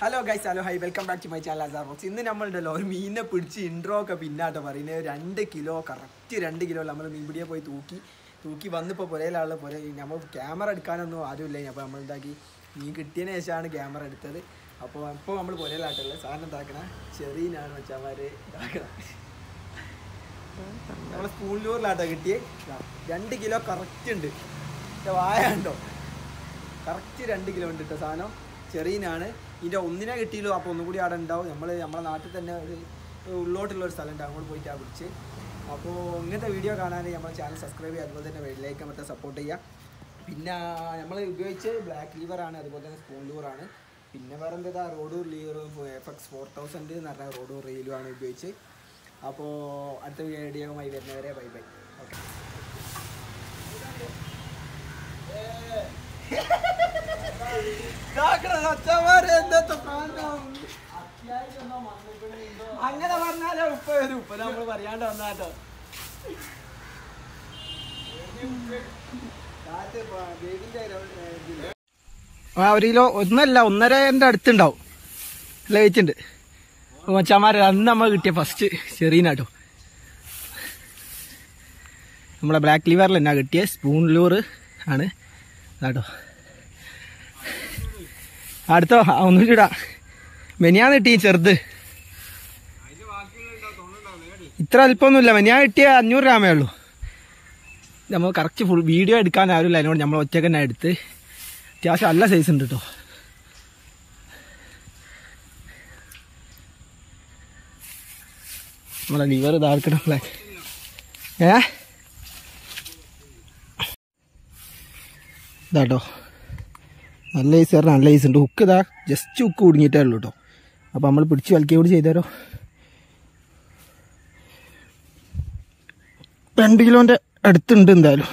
hello guys hello hi welcome back to my channel അസാർ box ഇന്ന് നമ്മളുണ്ടല്ലോ ഒരു മീനിനെ പിടിച്ച് ഇൻട്രോ ഒക്കെ പിന്നാട്ടോ പറയുന്നത് രണ്ട് കിലോ കറക്റ്റ് രണ്ട് കിലോ നമ്മൾ മീൻ പിടിയെ പോയി തൂക്കി തൂക്കി വന്നിപ്പോൾ പുരയിലുള്ള പുര നമ്മൾ ക്യാമറ എടുക്കാനൊന്നും ആരുമില്ല അപ്പോൾ നമ്മൾ എന്താക്കി മീൻ കിട്ടിയതിന് ശേഷമാണ് ക്യാമറ എടുത്തത് അപ്പോൾ ഇപ്പോൾ നമ്മൾ പുരയിലാട്ടുള്ളത് സാധനം എന്താക്കണ ചെറിയനാണ് വെച്ചാൽ ഇതാക്കണം നമ്മളെ സ്കൂളിലൂറിലാട്ടോ കിട്ടിയേ ദാ, രണ്ട് കിലോ കറക്റ്റ് ഉണ്ട് പക്ഷെ വായ ഉണ്ടോ കറക്റ്റ് രണ്ട് കിലോ ഉണ്ട് കേട്ടോ സാധനം ചെറിയനാണ് ഇതിൻ്റെ ഒന്നിനെ കിട്ടിയല്ലോ അപ്പോൾ ഒന്നും കൂടി അവിടെ ഉണ്ടാവും നമ്മൾ നമ്മളെ നാട്ടിൽ തന്നെ ഒരു ഉള്ളോട്ടുള്ള ഒരു സ്ഥലം ഉണ്ട് അങ്ങോട്ട് പോയിട്ട് ആ പിടിച്ച് അപ്പോൾ ഇങ്ങനത്തെ വീഡിയോ കാണാൻ നമ്മുടെ ചാനൽ സബ്സ്ക്രൈബ് ചെയ്യുക അതുപോലെ തന്നെ വെള്ളിലേക്ക് മറ്റേ സപ്പോർട്ട് ചെയ്യുക പിന്നെ നമ്മൾ ഉപയോഗിച്ച് ബ്ലാക്ക് ലീവറാണ് അതുപോലെ തന്നെ സ്പൂൺ ലീവറാണ് പിന്നെ വേറെ എന്താ റോഡൂർ lever F X four thousand എന്ന് പറഞ്ഞ റോഡൂർ റെയിലുമാണ് ഉപയോഗിച്ച് അപ്പോൾ അടുത്ത വീഡിയോയുമായി വരുന്നവരെ ബൈ ബൈ ഓക്കെ അങ്ങനെ പറഞ്ഞാലേ ഉപ്പ വരും ഉപ്പ നമ്മൾ പറയാണ്ട് വന്നാട്ടോ ആ ഒരു കിലോ ഒന്നല്ല ഒന്നരൻ്റെ അടുത്തുണ്ടാവും ലയിച്ചുണ്ട് മച്ചാമാരെ അന്ന് നമ്മൾ കിട്ടിയ ഫസ്റ്റ് ചെറിയനാട്ടോ നമ്മളെ ബ്ലാക്ക് ലിവറിൽ എന്നാ കിട്ടിയ സ്പൂൺ ലൂറ് ആണ് കേട്ടോ അടുത്തോ ആ, ഒന്നും ചൂടാ മെനിയാന്ന് കിട്ടി ചെറുത് ഇത്ര അല്പമൊന്നുമില്ല മെനിയാ കിട്ടിയ അഞ്ഞൂറ് ഗ്രാമേ ഉള്ളൂ നമ്മൾ കറക്റ്റ് ഫുൾ വീഡിയോ എടുക്കാൻ ആരുമില്ല അതിനോട് നമ്മൾ ഒറ്റക്ക് തന്നെ എടുത്ത് അത്യാവശ്യം നല്ല സൈസ് ഉണ്ട് കേട്ടോ നമ്മളെ ലിവർ ഇതാർക്കണം ബ്ലാക്ക് ഏ ഇതാട്ടോ നല്ല ഐസ് പറഞ്ഞാൽ നല്ല ഐസ് ഉണ്ട് ഹുക്ക് ഇതാ ജസ്റ്റ് ഹുക്ക് കുടുങ്ങിയിട്ടേ ഉള്ളൂ കേട്ടോ അപ്പോൾ നമ്മൾ പിടിച്ച് വലിക്കുക കൂടി ചെയ്താലോ രണ്ട് കിലോൻ്റെ അടുത്തുണ്ട് എന്തായാലും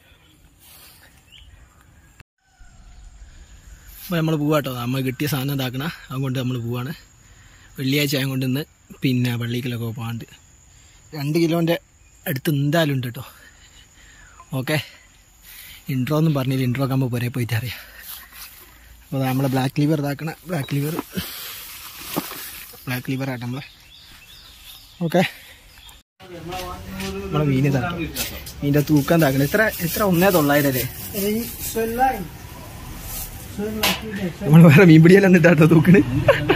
അപ്പോൾ നമ്മൾ പോവാട്ടോ നമ്മൾ കിട്ടിയ സാധനം ഇതാക്കണ അതുകൊണ്ട് നമ്മൾ പോവാണ് വെള്ളിയാഴ്ച ആയത് കൊണ്ട് ഇന്ന് പിന്നെ പള്ളിക്കലൊക്കെ പോകാണ്ട് രണ്ട് കിലോൻ്റെ അടുത്ത് എന്തായാലും ഉണ്ട് കേട്ടോ ഓക്കെ ഇൻട്രോ ഒന്നും പറഞ്ഞില്ല ഇൻട്രോ ഒക്കെ ആകുമ്പോൾ പുരേ പോയിട്ട് അറിയാം അപ്പോൾ നമ്മളെ ബ്ലാക്ക് ലിവർ ഇതാക്കണ ബ്ലാക്ക് ലിവർ ബ്ലാക്ക് ലിവർ ആട്ടെ നമ്മളെ ഓക്കെ നമ്മളെ മീൻ ഇതാട്ടോ മീൻ്റെ തൂക്കം ഇതാക്കണം എത്ര എത്ര ഒന്നേ തൊള്ളായിരം അല്ലേ നമ്മൾ വേറെ മീൻ പിടിയെല്ലാം ഇട്ടാട്ടോ തൂക്കണ്